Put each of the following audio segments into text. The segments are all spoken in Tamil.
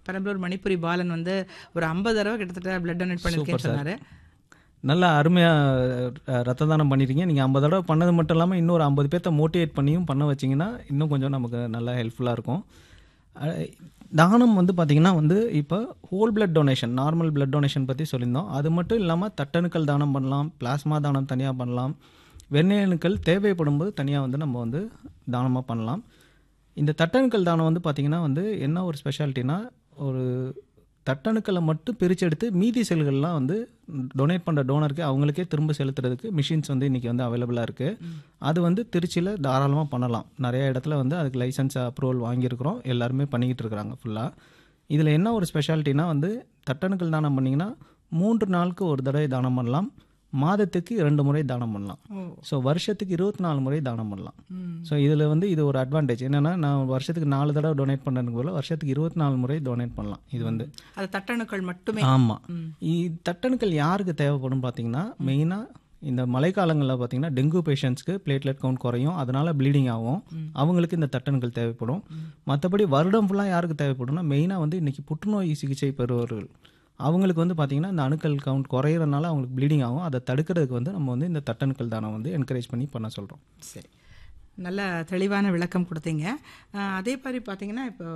பெரம்பலூர் மணிப்புரி பாலன் வந்து ஒரு ஐம்பது தடவை கிட்டத்தட்ட பிளட் டொனேட் பண்ணியிருக்கேன்னு சொன்னாரு நல்லா அருமையாக ரத்த தானம் பண்ணியிருக்கீங்க நீங்கள் ஐம்பது தடவை பண்ணது மட்டும் இல்லாமல் இன்னொரு ஐம்பது பேர்த்த மோட்டிவேட் பண்ணியும் பண்ண வச்சிங்கன்னா இன்னும் கொஞ்சம் நமக்கு நல்லா ஹெல்ப்ஃபுல்லாக இருக்கும் அஹ், தானம் வந்து பார்த்திங்கன்னா வந்து இப்போ whole blood donation normal blood donation பற்றி சொல்லியிருந்தோம் அது மட்டும் இல்லாமல் தட்டணுக்கள் தானம் பண்ணலாம் பிளாஸ்மா தானம் தனியாக பண்ணலாம் வெண்ணெய் அணுக்கள் தேவைப்படும் போது தனியாக வந்து நம்ம வந்து தானமாக பண்ணலாம் இந்த தட்டணுக்கள் தானம் வந்து பார்த்திங்கன்னா வந்து என்ன ஒரு ஸ்பெஷாலிட்டினா ஒரு தட்டணுக்களை மட்டும் பிரிச்செடுத்து மீதி செல்கள்லாம் வந்து டொனேட் பண்ணுற டோனருக்கு அவங்களுக்கே திரும்ப செலுத்துறதுக்கு மிஷின்ஸ் வந்து இன்றைக்கி வந்து அவைலபிளாக இருக்குது அது வந்து திருச்சியில் தாராளமாக பண்ணலாம் நிறைய இடத்துல வந்து அதுக்கு லைசன்ஸ் அப்ரூவல் வாங்கியிருக்கிறோம் எல்லாருமே பண்ணிக்கிட்டு இருக்கிறாங்க ஃபுல்லாக இதில் என்ன ஒரு ஸ்பெஷாலிட்டினா வந்து தட்டணுக்கள் தானம் பண்ணிங்கன்னா மூன்று நாளுக்கு ஒரு தடவை தானம் பண்ணலாம் மாதத்துக்கு இரண்டு முறை தானம் பண்ணலாம் ஸோ வருஷத்துக்கு இருபத்தி நாலு முறை தானம் பண்ணலாம் ஸோ இதில் வந்து இது ஒரு அட்வான்டேஜ் என்னென்னா நான் வருஷத்துக்கு நாலு தடவை டொனேட் பண்ணுறதுக்கு போல வருஷத்துக்கு இருபத்தி நாலு முறை டொனேட் பண்ணலாம் இது வந்து அது தட்டணுக்கள் மட்டுமே ஆமாம் தட்டணுக்கள் யாருக்கு தேவைப்படும் பார்த்தீங்கன்னா மெயினாக இந்த மழைக்காலங்களில் பார்த்தீங்கன்னா டெங்கு பேஷண்ட்ஸ்க்கு பிளேட்லெட் கவுண்ட் குறையும் அதனால ப்ளீடிங் ஆகும் அவங்களுக்கு இந்த தட்டணுக்கள் தேவைப்படும் மற்றபடி வருடம் ஃபுல்லாக யாருக்கு தேவைப்படும்னா மெயினாக வந்து இன்றைக்கி புற்றுநோய் சிகிச்சை பெறுபவர்கள் அவங்களுக்கு வந்து பார்த்திங்கன்னா இந்த அணுக்கள் கவுண்ட் குறையிறதுனால அவங்களுக்கு ப்ளீடிங் ஆகும் அதை தடுக்கிறதுக்கு வந்து நம்ம வந்து இந்த தட்டணுக்கள் தானம் வந்து என்கரேஜ் பண்ணி பண்ண சொல்கிறோம் சரி நல்ல தெளிவான விளக்கம் கொடுத்தீங்க அஹ், அதே மாதிரி பார்த்தீங்கன்னா இப்போ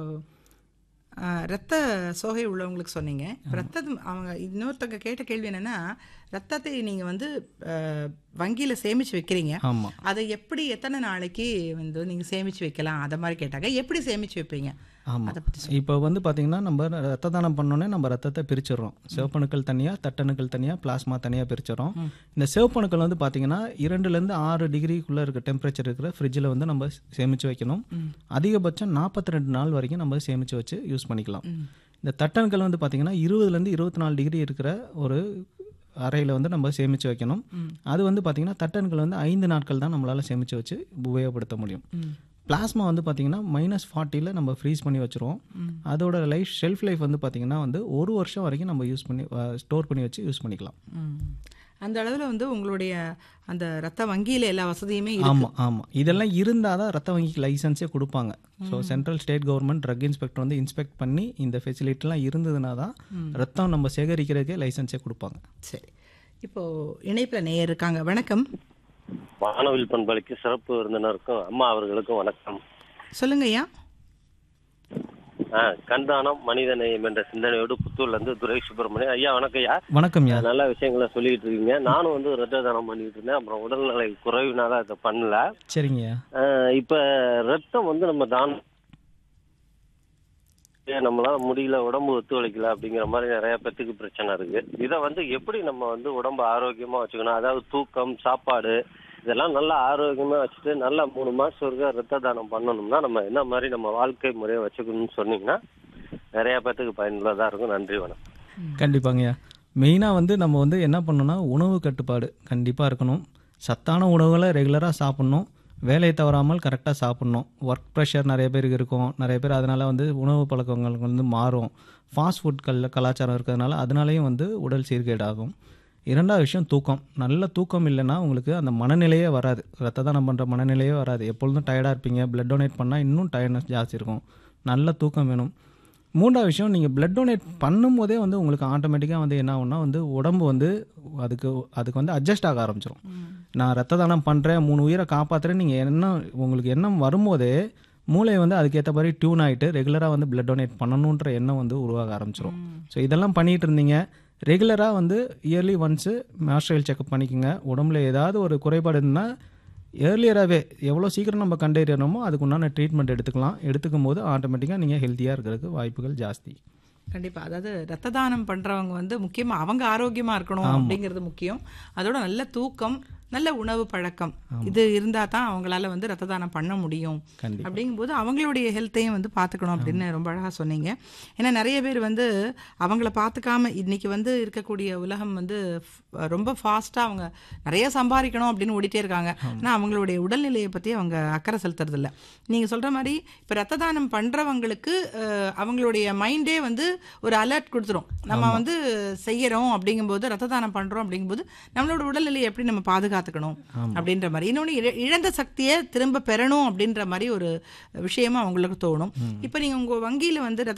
அஹ், ரத்த சோகை உள்ளவங்களுக்கு சொன்னீங்க இப்ப ரத்தம் அவங்க இன்னொருத்தங்க கேட்ட கேள்வி என்னன்னா ரத்தத்தை நீங்கள் வந்து வங்கியில் சேமித்து வைக்கிறீங்க ஆமாம் அதை எப்படி எத்தனை நாளைக்கு வந்து நீங்கள் சேமித்து வைக்கலாம் அதை மாதிரி கேட்டாங்க எப்படி சேமித்து வைப்பீங்க ஆமாம் அதை பற்றி இப்போ வந்து பார்த்தீங்கன்னா நம்ம ரத்த தானம் பண்ணோன்னே நம்ம ரத்தத்தை பிரிச்சிடுறோம் சிவப்பணுக்கள் தனியாக தட்டணுக்கள் தனியாக பிளாஸ்மா தனியாக பிரிச்சிடுறோம் இந்த சிவப்பணுக்கள் வந்து பார்த்தீங்கன்னா இரண்டுலேருந்து ஆறு டிகிரிக்குள்ளே இருக்க டெம்பரேச்சர் இருக்கிற ஃப்ரிட்ஜில் வந்து நம்ம சேமித்து வைக்கணும் அதிகபட்சம் நாற்பத்தி ரெண்டு நாள் வரைக்கும் நம்ம சேமித்து வச்சு யூஸ் பண்ணிக்கலாம் இந்த தட்டணுக்கள் வந்து பார்த்தீங்கன்னா இருபதுலேருந்து இருபத்தி நாலு டிகிரி இருக்கிற ஒரு அறையில் வந்து நம்ம சேமித்து வைக்கணும் அது வந்து பார்த்திங்கன்னா தட்டணுக்கள் வந்து ஐந்து நாட்கள் தான் நம்மளால் சேமித்து வச்சு உபயோகப்படுத்த முடியும் பிளாஸ்மா வந்து பார்த்திங்கன்னா மைனஸ் ஃபார்ட்டியில் நம்ம ஃப்ரீஸ் பண்ணி வச்சுருவோம் அதோட லைஃப் ஷெல்ஃப் லைஃப் வந்து பார்த்திங்கன்னா வந்து ஒரு வருஷம் வரைக்கும் நம்ம யூஸ் பண்ணி ஸ்டோர் பண்ணி வச்சு யூஸ் பண்ணிக்கலாம் ம். அந்த அளவில் வந்து உங்களுடைய அந்த ரத்த வங்கியில் எல்லா வசதியுமே இருக்கு ஆமாம் ஆமாம் இதெல்லாம் இருந்தால் தான் ரத்த வங்கிக்கு லைசன்ஸே கொடுப்பாங்க so central state government drug inspector வந்து இன்ஸ்பெக்ட் பண்ணி இந்த ஃபெசிலிட்டிலாம் இருந்ததுனா தான் ரத்தம் நம்ம சேகரிக்கிறதுக்கே லைசன்ஸே கொடுப்பாங்க சரி இப்போ இணைப்பில் நேயர் இருக்காங்க வணக்கம் வானவில் பண்பளிக்கு சிறப்பு விருந்தினருக்கும் அம்மா அவர்களுக்கும் வணக்கம் சொல்லுங்க ஐயா ஆ, கண்தானம் மனித நேயம் என்ற சிந்தனையோடு புத்தூர்ல இருந்து துரை சுப்பிரமணியம் ஐயா வணக்கம் ஐயா வணக்கம் யா நல்ல விஷயங்களை சொல்லிட்டு இருக்கீங்க நானும் வந்து ரத்த தானம் பண்ணிட்டு இருந்தேன் அப்புறம் உடல்நிலை குறைவினால அதை பண்ணல சரிங்கய்யா ஆ, இப்ப ரத்தம் வந்து நம்ம தானம் ஏன் நம்மளால முடியல உடம்பு ஒத்துழைக்கல அப்படிங்கிற மாதிரி நிறைய பேத்துக்கு பிரச்சனை இருக்கு இதை வந்து எப்படி நம்ம வந்து உடம்ப ஆரோக்கியமா வச்சுக்கணும் அதாவது தூக்கம் சாப்பாடு இதெல்லாம் நல்லா ஆரோக்கியமா வச்சுட்டு நல்லா மூணு மாசம் வரைக்கும் ரத்த தானம் பண்ணணும்னா நம்ம என்ன மாதிரி நம்ம வாழ்க்கை முறையை வச்சுக்கணும்னு சொன்னீங்கன்னா நிறைய பேத்துக்கு பயனுள்ளதா இருக்கும் நன்றி வணக்கம் கண்டிப்பாங்கய்யா மெயினாக வந்து நம்ம வந்து என்ன பண்ணணும்னா உணவு கட்டுப்பாடு கண்டிப்பாக இருக்கணும் சத்தான உணவுகளை ரெகுலராக சாப்பிட்ணும் வேலையை தவறாமல் கரெக்டாக சாப்பிட்ணும் ஒர்க் ப்ரெஷர் நிறைய பேருக்கு இருக்கும் நிறைய பேர் அதனால் வந்து உணவு பழக்கங்கள் வந்து மாறும் ஃபாஸ்ட் ஃபுட் கல் கலாச்சாரம் இருக்கிறதுனால அதனாலேயும் வந்து உடல் சீர்கேடாகும் இரண்டாவது விஷயம் தூக்கம் நல்ல தூக்கம் இல்லைன்னா உங்களுக்கு அந்த மனநிலையே வராது ரத்த தானம் பண்ணுற மனநிலையே வராது எப்பொழுதும் டயர்டாக இருப்பீங்க பிளட் டொனேட் பண்ணால் இன்னும் டயர்ட்னஸ் ஜாஸ்தி இருக்கும் நல்ல தூக்கம் வேணும் மூன்றாவது விஷயம் நீங்கள் பிளட் டொனேட் பண்ணும்போதே வந்து உங்களுக்கு ஆட்டோமேட்டிக்காக வந்து என்ன ஆகும்னா வந்து உடம்பு வந்து அதுக்கு அதுக்கு வந்து அட்ஜஸ்ட் ஆக ஆரம்பிச்சிடும் நான் ரத்த தானம் பண்ணுறேன் மூணு உயிரை காப்பாற்றுறேன் நீங்கள் எண்ணம் உங்களுக்கு எண்ணம் வரும்போதே மூளை வந்து அதுக்கேற்ற மாதிரி டியூன் ஆகிட்டு ரெகுலராக வந்து பிளட் டொனேட் பண்ணணுன்ற எண்ணம் வந்து உருவாக ஆரம்பிச்சிடும் ஸோ இதெல்லாம் பண்ணிட்டு இருந்தீங்க ரெகுலராக வந்து இயர்லி ஒன்ஸு மாஸ்டர் செக்அப் பண்ணிக்கோங்க உடம்புல ஏதாவது ஒரு குறைபாடு இருந்தால் ஏர்லியராகவே எவ்வளோ சீக்கிரம் நம்ம கண்டறியணுமோ அதுக்கு உண்டான ட்ரீட்மெண்ட் எடுத்துக்கலாம் எடுத்துக்கும் போது ஆட்டோமேட்டிக்காக நீங்கள் ஹெல்த்தியாக இருக்கிறதுக்கு வாய்ப்புகள் ஜாஸ்தி கண்டிப்பா அதாவது ரத்த தானம் பண்றவங்க வந்து முக்கியமா அவங்க ஆரோக்கியமா இருக்கணும் அப்படிங்கிறது முக்கியம் அதோட நல்ல தூக்கம் நல்ல உணவு பழக்கம் இது இருந்தா தான் அவங்களால வந்து ரத்த தானம் பண்ண முடியும் கண்டிப்பா. அப்படிங்கும்போது அவங்களுடைய ஹெல்த்தையும் வந்து பார்த்துக்கணும் அப்படின்னு ரொம்ப அழகா சொன்னீங்க ஏன்னா நிறைய பேர் வந்து அவங்கள பார்த்துக்காம இன்னைக்கு வந்து இருக்கக்கூடிய உலகம் வந்து f- ரொம்ப ஃபாஸ்ட்டாக அவங்க நிறைய சம்பாதிக்கணும் அப்படின்னு ஓடிட்டே இருக்காங்க ஆனால் அவங்களுடைய உடல்நிலையை பற்றி அவங்க அக்கறை செலுத்துறது இல்ல நீங்கள் சொல்கிற மாதிரி இப்போ ரத்த தானம் பண்ணுறவங்களுக்கு அவங்களுடைய மைண்டே வந்து ஒரு அலர்ட் கொடுத்துரும் நம்ம வந்து செய்யறோம் அப்படிங்கும்போது ரத்த தானம் பண்ணுறோம் அப்படிங்கும்போது நம்மளோட உடல்நிலையை எப்படி நம்ம பாதுகாத்துக்கணும் அப்படின்ற மாதிரி இன்னொன்று இழந்த சக்தியை திரும்ப பெறணும் அப்படின்ற மாதிரி ஒரு விஷயமா அவங்களுக்கு தோணும் இப்போ நீங்கள் உங்கள் வங்கியில் வந்து ரத்த